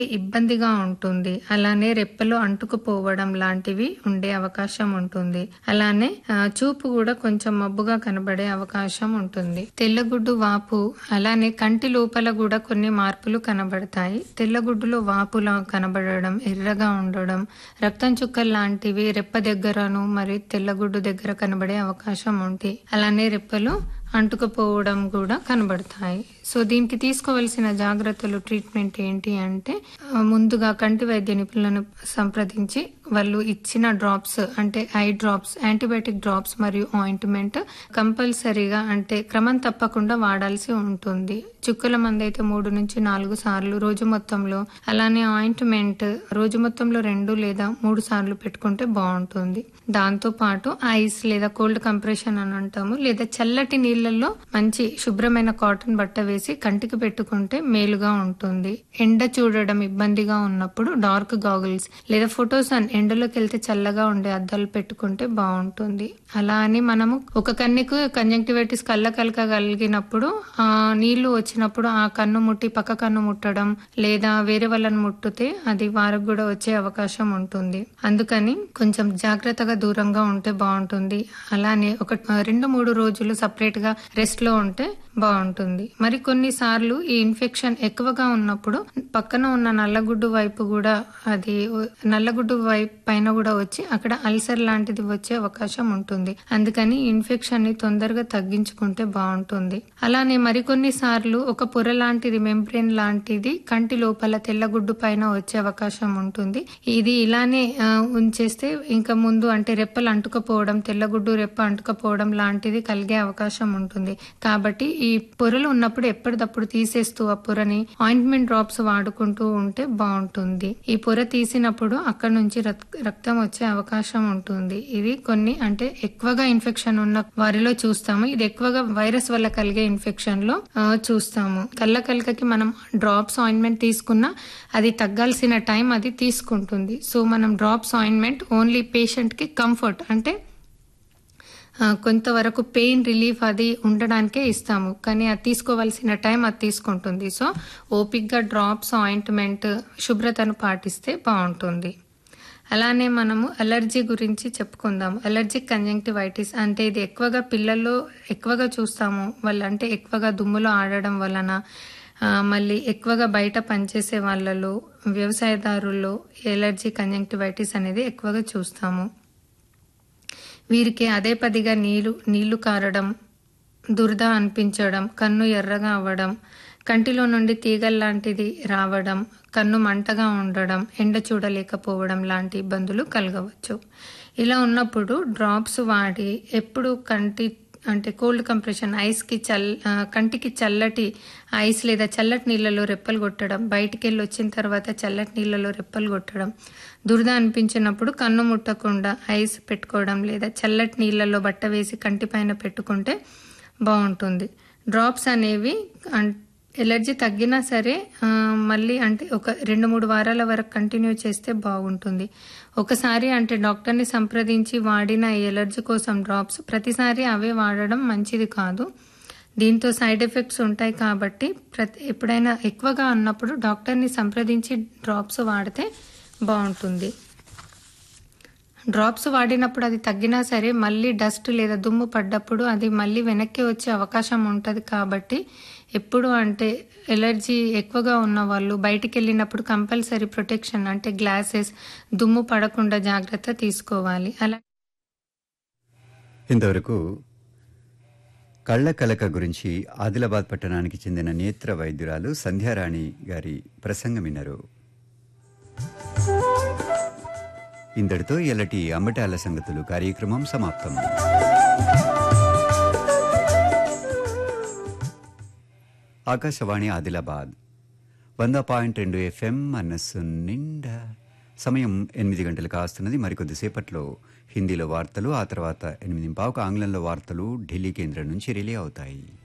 ఇబ్బందిగా ఉంటుంది అలానే రెప్పలు అంటుకుపోవడం లాంటివి ఉండే అవకాశం ఉంటుంది అలానే ఆ, చూపు కూడా కొంచెం మబ్బుగా కనబడే అవకాశం ఉంటుంది తెల్లగుడ్డు వాపు అలానే కంటి లోపల కూడా కొన్ని మార్పులు కనబడతాయి తెల్లగుడ్డులో వాపులా కనబడడం ఎర్రగా ఉండడం రక్తం చుక్కలు లాంటివి రెప్ప దగ్గరను మరియు తెల్లగుడ్డు దగ్గర కనబడే అవకాశం ఉంది అలానే రెప్పలు అంటుకుపోవడం కూడా కనబడతాయి సో దీనికి తీసుకోవలసిన జాగ్రత్తలు ట్రీట్మెంట్ ఏంటి అంటే ఆ, ముందుగా కంటి వైద్య నిపుణులను సంప్రదించి వాళ్ళు ఇచ్చిన డ్రాప్స్ అంటే ఐ డ్రాప్స్ యాంటీబయాటిక్ డ్రాప్స్ మరియు ఆయింట్మెంట్ కంపల్సరీగా అంటే క్రమం తప్పకుండా వాడాల్సి ఉంటుంది చుక్కల మంది అయితే మూడు నుంచి నాలుగు సార్లు రోజు మొత్తంలో అలానే ఆయింట్మెంట్ రోజు మొత్తంలో రెండు లేదా మూడు సార్లు పెట్టుకుంటే బాగుంటుంది దాంతో పాటు ఐస్ లేదా కోల్డ్ కంప్రెషన్ అని అంటాము లేదా చల్లటి నీళ్ళల్లో మంచి శుభ్రమైన కాటన్ బట్ట వేసి కంటికి పెట్టుకుంటే మేలుగా ఉంటుంది ఎండ చూడడం ఇబ్బందిగా ఉన్నప్పుడు డార్క్ గాగుల్స్ లేదా ఫొటోస్ అని ఎండలోకి వెళ్తే చల్లగా ఉండే అద్దాలు పెట్టుకుంటే బాగుంటుంది అలా అని మనము ఒక కన్నుకు కంజంక్టివైటిస్ కళ్ళ కలక కలిగినప్పుడు ఆ నీళ్లు వచ్చినప్పుడు ఆ కన్ను ముట్టి పక్క కన్ను ముట్టడం లేదా వేరే వాళ్ళని ముట్టితే అది వారికి కూడా వచ్చే అవకాశం ఉంటుంది అందుకని కొంచెం జాగ్రత్తగా దూరంగా ఉంటే బాగుంటుంది అలానే ఒక రెండు మూడు రోజులు సపరేట్ గా రెస్ట్ లో ఉంటే బాగుంటుంది మరి కొన్నిసార్లు ఈ ఇన్ఫెక్షన్ ఎక్కువగా ఉన్నప్పుడు పక్కన ఉన్న నల్లగుడ్డు వైపు కూడా అది నల్లగుడ్డు వైపు పైన కూడా వచ్చి అక్కడ అల్సర్ లాంటిది వచ్చే అవకాశం ఉంటుంది అందుకని ఇన్ఫెక్షన్ ని తొందరగా తగ్గించుకుంటే బాగుంటుంది అలానే మరికొన్ని సార్లు ఒక పొర లాంటిది మెంబ్రెయిన్ లాంటిది కంటి లోపల తెల్లగుడ్డు పైన వచ్చే అవకాశం ఉంటుంది ఇది ఇలానే ఆ, ఉంచేస్తే ఇంకా ముందు అంటే రెప్పలు అంటుకపోవడం తెల్లగుడ్డు రెప్ప అంటుకపోవడం లాంటిది కలిగే అవకాశం ఉంటుంది కాబట్టి ఈ పొరలు ఉన్నప్పుడు ఎప్పటికప్పుడు తీసేస్తూ ఆ పొరని ఆయింట్మెంట్ డ్రాప్స్ వాడుకుంటూ ఉంటే బాగుంటుంది ఈ పొర తీసినప్పుడు అక్కడ నుంచి రక్- రక్తం వచ్చే అవకాశం ఉంటుంది ఇది కొన్ని అంటే ఎక్కువగా ఇన్ఫెక్షన్ ఉన్న వారిలో చూస్తాము ఇది ఎక్కువగా వైరస్ వల్ల కలిగే ఇన్ఫెక్షన్ లో ఆ, చూస్తాము కళ్ళ కలకకి మనం డ్రాప్స్ ఆయింట్మెంట్ తీసుకున్నా అది తగ్గాల్సిన టైం అది తీసుకుంటుంది సో మనం డ్రాప్స్ ఆయింట్మెంట్ ఓన్లీ పేషెంట్ కి కంఫర్ట్ అంటే ఆ, కొంతవరకు పెయిన్ రిలీఫ్ అది ఉండడానికే ఇస్తాము కానీ అది తీసుకోవాల్సిన టైం అది తీసుకుంటుంది సో ఓపిక్గా డ్రాప్స్ ఆయింట్మెంట్ శుభ్రతను పాటిస్తే బాగుంటుంది అలానే మనము అలర్జీ గురించి చెప్పుకుందాం అలర్జిక్ కంజంక్టివైటిస్ అంటే ఇది ఎక్కువగా పిల్లల్లో ఎక్కువగా చూస్తాము వాళ్ళు అంటే ఎక్కువగా దుమ్ములో ఆడడం వలన ఆ, మళ్ళీ ఎక్కువగా బయట పనిచేసే వాళ్ళలో వ్యవసాయదారుల్లో ఎలర్జీ కంజంక్టివైటిస్ అనేది ఎక్కువగా చూస్తాము వీరికి అదే పదిగా నీళ్లు నీళ్లు కారడం దురద అనిపించడం కన్ను ఎర్రగా అవ్వడం కంటిలో నుండి తీగల్లాంటిది రావడం కన్ను మంటగా ఉండడం ఎండ చూడలేకపోవడం లాంటి ఇబ్బందులు కలగవచ్చు ఇలా ఉన్నప్పుడు డ్రాప్స్ వాడి ఎప్పుడు కంటి అంటే కోల్డ్ కంప్రెషన్ ఐస్ కి చల్ ఆ, కంటికి చల్లటి ఐస్ లేదా చల్లటి నీళ్ళలో రెప్పలు కొట్టడం బయటికి వెళ్ళి వచ్చిన తర్వాత చల్లటి నీళ్ళలో రెప్పలు కొట్టడం దురద అనిపించినప్పుడు కన్ను ముట్టకుండా ఐస్ పెట్టుకోవడం లేదా చల్లటి నీళ్ళలో బట్ట వేసి కంటి పైన పెట్టుకుంటే బాగుంటుంది డ్రాప్స్ అనేవి అన్- ఎలర్జీ తగ్గినా సరే ఆ, మళ్ళీ అంటే ఒక రెండు మూడు వారాల వరకు కంటిన్యూ చేస్తే బాగుంటుంది ఒకసారి అంటే డాక్టర్ని సంప్రదించి వాడిన ఈ ఎలర్జీ కోసం డ్రాప్స్ ప్రతిసారి అవే వాడడం మంచిది కాదు దీంతో సైడ్ ఎఫెక్ట్స్ ఉంటాయి కాబట్టి ప్రతి ఎప్పుడైనా ఎక్కువగా ఉన్నప్పుడు డాక్టర్ని సంప్రదించి డ్రాప్స్ వాడితే బాగుంటుంది డ్రాప్స్ వాడినప్పుడు అది తగ్గినా సరే మళ్ళీ డస్ట్ లేదా దుమ్ము పడ్డప్పుడు అది మళ్ళీ వెనక్కి వచ్చే అవకాశం ఉంటుంది కాబట్టి ఎప్పుడు అంటే ఎలర్జీ ఎక్కువగా ఉన్న వాళ్ళు బయటికి వెళ్ళినప్పుడు కంపల్సరీ ప్రొటెక్షన్ అంటే గ్లాసెస్ దుమ్ము పడకుండా జాగ్రత్త తీసుకోవాలి అలా ఇంతవరకు కళ్ళ కలక గురించి ఆదిలాబాద్ పట్టణానికి చెందిన నేత్ర వైద్యురాలు సంధ్యారాణి గారి ప్రసంగం విన్నారు ఇంతటితో ఎల్లటి అంబటాల సంగతులు కార్యక్రమం సమాప్తం ఆకాశవాణి ఆదిలాబాద్ వంద పాయింట్ రెండు ఎఫ్ఎం మనస్సు నిండా సమయం ఎనిమిది గంటలు కాస్తున్నది మరికొద్దిసేపట్లో హిందీలో వార్తలు ఆ తర్వాత ఎనిమిది పావుకు ఆంగ్లంలో వార్తలు ఢిల్లీ కేంద్రం నుంచి రిలే అవుతాయి